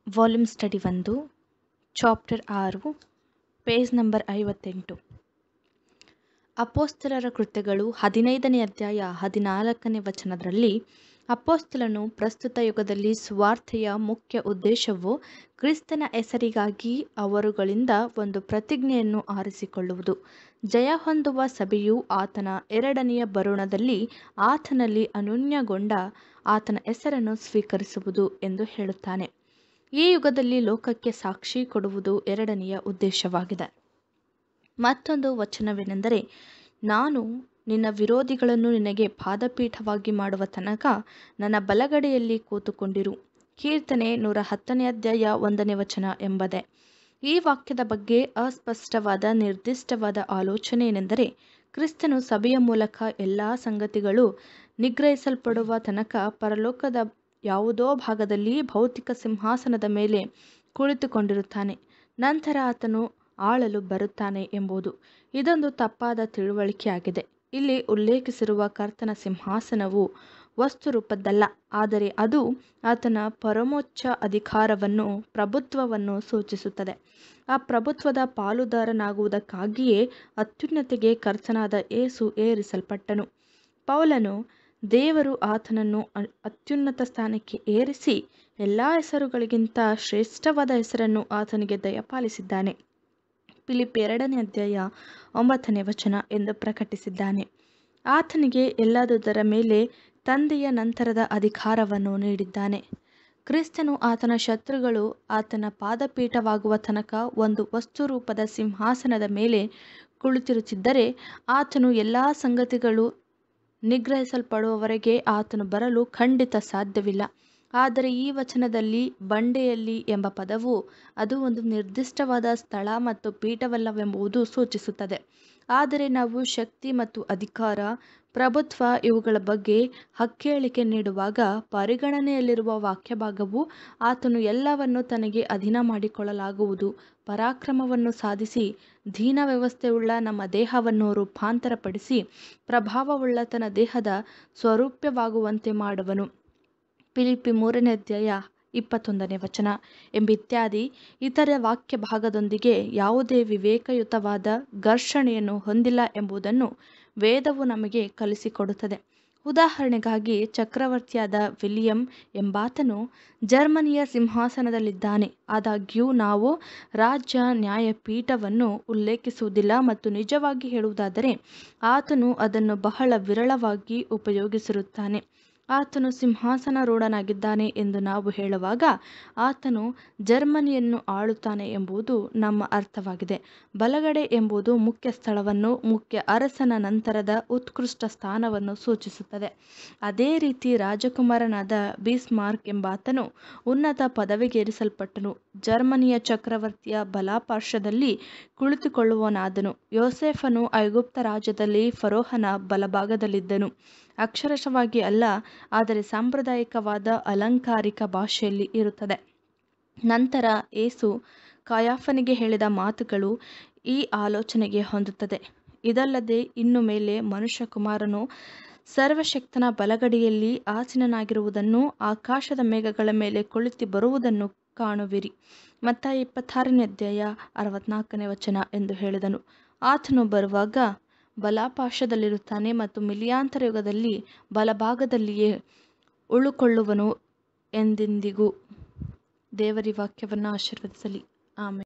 volume study ಒಂದು chapter ಆರು page number ಐವತ್ತೆಂಟು ಅಪೋಸ್ತಲರ ಕೃತ್ಯಗಳು ಹದಿನೈದನೇ ಅಧ್ಯಾಯ ಹದಿನಾಲ್ಕನೇ ವಚನದಲ್ಲಿ ಅಪೋಸ್ತಲನು ಪ್ರಸ್ತುತ ಯುಗದಲ್ಲಿ ಸುವಾರ್ತೆಯ ಮುಖ್ಯ ಉದ್ದೇಶವು ಕ್ರಿಸ್ತನ ಹೆಸರಿಗಾಗಿ ಅವರುಗಳಿಂದ ಒಂದು ಪ್ರತಿಜ್ಞೆಯನ್ನು ಆರಿಸಿಕೊಳ್ಳುವುದು ಜಯ ಹೊಂದುವ ಸಭೆಯು ಆತನ ಎರಡನೆಯ ಬರುಣದಲ್ಲಿ ಆತನಲ್ಲಿ ಅನೂನ್ಯಗೊಂಡ ಆತನ ಹೆಸರನ್ನು ಸ್ವೀಕರಿಸುವುದು ಎಂದು ಹೇಳುತ್ತಾನೆ ಈ ಯುಗದಲ್ಲಿ ಲೋಕಕ್ಕೆ ಸಾಕ್ಷಿ ಕೊಡುವುದು ಎರಡನೆಯ ಉದ್ದೇಶವಾಗಿದೆ ಮತ್ತೊಂದು ವಚನವೇನೆಂದರೆ ನಾನು ನಿನ್ನ ವಿರೋಧಿಗಳನ್ನು ನಿನಗೆ ಪಾದಪೀಠವಾಗಿ ಮಾಡುವ ತನಕ ನನ್ನ ಬಲಗಡೆಯಲ್ಲಿ ಕೂತುಕೊಂಡಿರು ಕೀರ್ತನೆ ನೂರ ಹತ್ತನೇ ಅಧ್ಯಾಯ ಒಂದನೇ ವಚನ ಎಂಬುದೇ ಈ ವಾಕ್ಯದ ಬಗ್ಗೆ ಅಸ್ಪಷ್ಟವಾದ ನಿರ್ದಿಷ್ಟವಾದ ಆಲೋಚನೆ ಏನೆಂದರೆ ಕ್ರಿಸ್ತನು ಸಭೆಯ ಮೂಲಕ ಎಲ್ಲ ಸಂಗತಿಗಳು ನಿಗ್ರಹಿಸಲ್ಪಡುವ ತನಕ ಪರಲೋಕದ ಯಾವುದೋ ಭಾಗದಲ್ಲಿ ಭೌತಿಕ ಸಿಂಹಾಸನದ ಮೇಲೆ ಕುಳಿತುಕೊಂಡಿರುತ್ತಾನೆ ನಂತರ ಆತನು ಆಳಲು ಬರುತ್ತಾನೆ ಎಂಬುದು ಇದೊಂದು ತಪ್ಪಾದ ತಿಳುವಳಿಕೆಯಾಗಿದೆ ಇಲ್ಲಿ ಉಲ್ಲೇಖಿಸಿರುವ ಕರ್ತನ ಸಿಂಹಾಸನವು ವಸ್ತು ರೂಪದ್ದಲ್ಲ ಆದರೆ ಅದು ಆತನ ಪರಮೋಚ್ಚ ಅಧಿಕಾರವನ್ನು ಪ್ರಭುತ್ವವನ್ನು ಸೂಚಿಸುತ್ತದೆ ಆ ಪ್ರಭುತ್ವದ ಪಾಲುದಾರನಾಗುವುದಕ್ಕಾಗಿಯೇ ಅತ್ಯುನ್ನತೆಗೆ ಕರ್ತನಾದ ಏಸು ಏರಿಸಲ್ಪಟ್ಟನು ಪೌಲನು ದೇವರು ಆತನನ್ನು ಅತ್ಯುನ್ನತ ಸ್ಥಾನಕ್ಕೆ ಏರಿಸಿ ಎಲ್ಲ ಹೆಸರುಗಳಿಗಿಂತ ಶ್ರೇಷ್ಠವಾದ ಹೆಸರನ್ನು ಆತನಿಗೆ ದಯಪಾಲಿಸಿದ್ದಾನೆ ಫಿಲಿಪ್ ಎರಡನೇ ಅಧ್ಯಾಯ ಒಂಬತ್ತನೇ ವಚನ ಎಂದು ಪ್ರಕಟಿಸಿದ್ದಾನೆ ಆತನಿಗೆ ಎಲ್ಲದುದರ ಮೇಲೆ ತಂದೆಯ ನಂತರದ ಅಧಿಕಾರವನ್ನು ನೀಡಿದ್ದಾನೆ ಕ್ರಿಸ್ತನು ಆತನ ಶತ್ರುಗಳು ಆತನ ಪಾದಪೀಠವಾಗುವ ತನಕ ಒಂದು ವಸ್ತುರೂಪದ ಸಿಂಹಾಸನದ ಮೇಲೆ ಕುಳಿತಿರುತ್ತಿದ್ದರೆ ಆತನು ಎಲ್ಲ ಸಂಗತಿಗಳು ನಿಗ್ರಹಿಸಲ್ಪಡುವವರೆಗೆ ಆತನು ಬರಲು ಖಂಡಿತ ಸಾಧ್ಯವಿಲ್ಲ ಆದರೆ ಈ ವಚನದಲ್ಲಿ ಬಂಡೆಯಲ್ಲಿ ಎಂಬ ಪದವು ಅದು ಒಂದು ನಿರ್ದಿಷ್ಟವಾದ ಸ್ಥಳ ಮತ್ತು ಪೀಠವಲ್ಲವೆಂಬುದು ಸೂಚಿಸುತ್ತದೆ ಆದರೆ ನಾವು ಶಕ್ತಿ ಮತ್ತು ಅಧಿಕಾರ ಪ್ರಭುತ್ವ ಇವುಗಳ ಬಗ್ಗೆ ಹಕ್ಕೇಳಿಕೆ ನೀಡುವಾಗ ಪರಿಗಣನೆಯಲ್ಲಿರುವ ವಾಕ್ಯಭಾಗವು ಆತನು ಎಲ್ಲವನ್ನು ತನಗೆ ಅಧೀನ ಮಾಡಿಕೊಳ್ಳಲಾಗುವುದು ಪರಾಕ್ರಮವನ್ನು ಸಾಧಿಸಿ ದೀನ ವ್ಯವಸ್ಥೆಯುಳ್ಳ ನಮ್ಮ ದೇಹವನ್ನು ರೂಪಾಂತರಪಡಿಸಿ ಪ್ರಭಾವವುಳ್ಳ ತನ್ನ ದೇಹದ ಸ್ವರೂಪ್ಯವಾಗುವಂತೆ ಮಾಡುವನು ಫಿಲಿಪಿ ಮೂರನೇ ಅಧ್ಯಾಯ ಇಪ್ಪತ್ತೊಂದನೇ ವಚನ ಎಂಬಿತ್ಯಾದಿ ಇತರ ವಾಕ್ಯ ಭಾಗದೊಂದಿಗೆ ಯಾವುದೇ ವಿವೇಕಯುತವಾದ ಘರ್ಷಣೆಯನ್ನು ಹೊಂದಿಲ್ಲ ಎಂಬುದನ್ನು ವೇದವು ನಮಗೆ ಕಲಿಸಿಕೊಡುತ್ತದೆ ಉದಾಹರಣೆಗಾಗಿ ಚಕ್ರವರ್ತಿಯಾದ ವಿಲಿಯಂ ಎಂಬಾತನು ಜರ್ಮನಿಯ ಸಿಂಹಾಸನದಲ್ಲಿದ್ದಾನೆ ಆದಾಗ್ಯೂ ನಾವು ರಾಜ್ಯ ನ್ಯಾಯಪೀಠವನ್ನು ಉಲ್ಲೇಖಿಸುವುದಿಲ್ಲ ಮತ್ತು ನಿಜವಾಗಿ ಹೇಳುವುದಾದರೆ ಆತನು ಅದನ್ನು ಬಹಳ ವಿರಳವಾಗಿ ಉಪಯೋಗಿಸಿರುತ್ತಾನೆ ಆತನು ಸಿಂಹಾಸನಾರೂಢನಾಗಿದ್ದಾನೆ ಎಂದು ನಾವು ಹೇಳುವಾಗ ಆತನು ಜರ್ಮನಿಯನ್ನು ಆಳುತ್ತಾನೆ ಎಂಬುದು ನಮ್ಮ ಅರ್ಥವಾಗಿದೆ ಬಲಗಡೆ ಎಂಬುದು ಮುಖ್ಯ ಸ್ಥಳವನ್ನು ಮುಖ್ಯ ಅರಸನ ನಂತರದ ಉತ್ಕೃಷ್ಟ ಸ್ಥಾನವನ್ನು ಸೂಚಿಸುತ್ತದೆ ಅದೇ ರೀತಿ ರಾಜಕುಮಾರನಾದ ಬೀಸ್ಮಾರ್ಕ್ ಎಂಬಾತನು ಉನ್ನತ ಪದವಿಗೇರಿಸಲ್ಪಟ್ಟನು ಜರ್ಮನಿಯ ಚಕ್ರವರ್ತಿಯ ಬಲಾಪಾರ್ಶ್ವದಲ್ಲಿ ಕುಳಿತುಕೊಳ್ಳುವನಾದನು ಯೋಸೇಫನು ಐಗುಪ್ತ ರಾಜ್ಯದಲ್ಲಿ ಫರೋಹನ ಬಲಭಾಗದಲ್ಲಿದ್ದನು ಅಕ್ಷರಶವಾಗಿ ಅಲ್ಲ ಆದರೆ ಸಾಂಪ್ರದಾಯಿಕವಾದ ಅಲಂಕಾರಿಕ ಭಾಷೆಯಲ್ಲಿ ಇರುತ್ತದೆ ನಂತರ ಏಸು ಕಾಯಾಫನಿಗೆ ಹೇಳಿದ ಮಾತುಗಳು ಈ ಆಲೋಚನೆಗೆ ಹೊಂದುತ್ತದೆ ಇದಲ್ಲದೆ ಇನ್ನು ಮೇಲೆ ಮನುಷ್ಯಕುಮಾರನು ಸರ್ವಶಕ್ತನ ಬಲಗಡೆಯಲ್ಲಿ ಆಸೀನನಾಗಿರುವುದನ್ನು ಆಕಾಶದ ಮೇಘಗಳ ಮೇಲೆ ಕುಳಿತು ಬರುವುದನ್ನು ಕಾಣುವಿರಿ ಮತ್ತ ಇಪ್ಪತ್ತಾರನೇ ಅಧ್ಯಾಯ ಅರವತ್ನಾಲ್ಕನೇ ವಚನ ಎಂದು ಹೇಳಿದನು ಆತನು ಬರುವಾಗ ಬಲಾಪಾಶದಲ್ಲಿರುತ್ತಾನೆ ಮತ್ತು ಮಿಲಿಯಾಂತರ ಯುಗದಲ್ಲಿ ಬಲಭಾಗದಲ್ಲಿಯೇ ಉಳುಕೊಳ್ಳುವನು ಎಂದೆಂದಿಗೂ ದೇವರಿ ವಾಕ್ಯವನ್ನು ಆಶೀರ್ವದಿಸಲಿ ಆಮೇಲೆ